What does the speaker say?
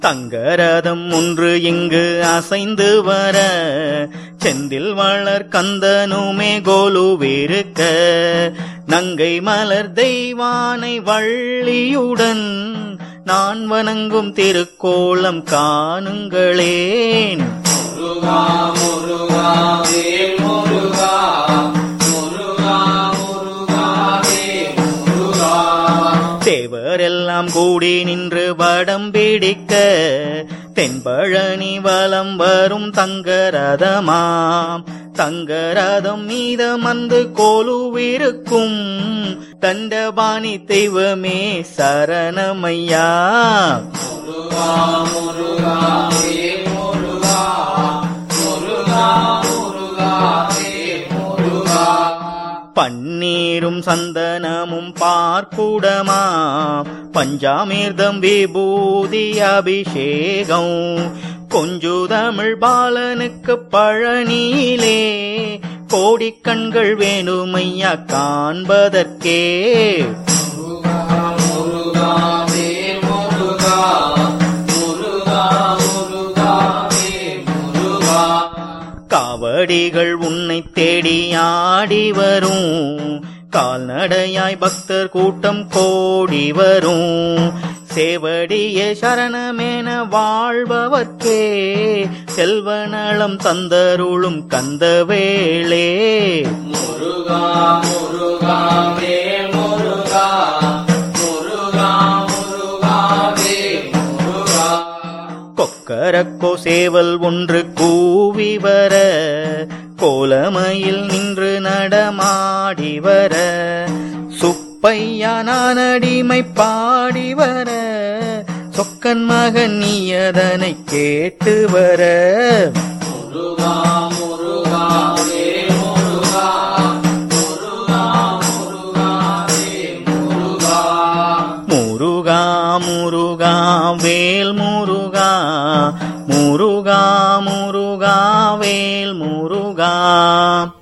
தங்கரதம் ஒன்று இங்கு அசைந்து வர செந்தில் வளர் கந்தனுமே கோலுவிருக்க நங்கை மலர் தெய்வானை வள்ளியுடன் நான் வணங்கும் திருக்கோலம் காணுங்களேன் முருகா முருகா வேல் முருகா முருகா முருகா வேல் முருகா தேவரெல்லாம் கூடி நின்று வடம் பிடிக்க தென்பழனி வலம் வரும் தங்கரதமாம் தங்கரதம் மீதமந்து கோலுவிருக்கும் தண்டபாணி தெய்வமே சரணமையா முருகா முருகா வேல் முருகா முருகா முருகா வேல் முருகா பன்னீரும் சந்தனமும் பார்க்குடமா பஞ்சாமிர்தம் விபூதி அபிஷேகம் கொஞ்சு தமிழ் பாலனுக்கு பழனியிலே கோடிக்கண்கள் வேணுமையா காண்பதற்கே முருகா முருகா வேல் முருகா முருகா முருகா வேல் முருகா காவடிகள் உன்னை தேடி ஆடி வரும் கால்நடையாய் பக்தர் கூட்டம் கோடி வரும் சேவடிய சரணமென வாழ்பவர்க்கே செல்வநலம் தந்தருளும் கந்தவேளே முருகா முருகா வேல் முருகா முருகா முருகா வேல் முருகா கொக்கரக்கோ சேவல் ஒன்று கூவி வர கோலமையில் நின்று நடமாடி வர சுப்பையா நான் அடிமை பாடி வர சொக்கன் மகன் நீ அதனை கேட்டு வர முருகா முருகா வேல் முருகா முருகா முருகா வேல் முருகா முருகா முருகா வேல் முருகா முருகா முருகா வேல் முருகா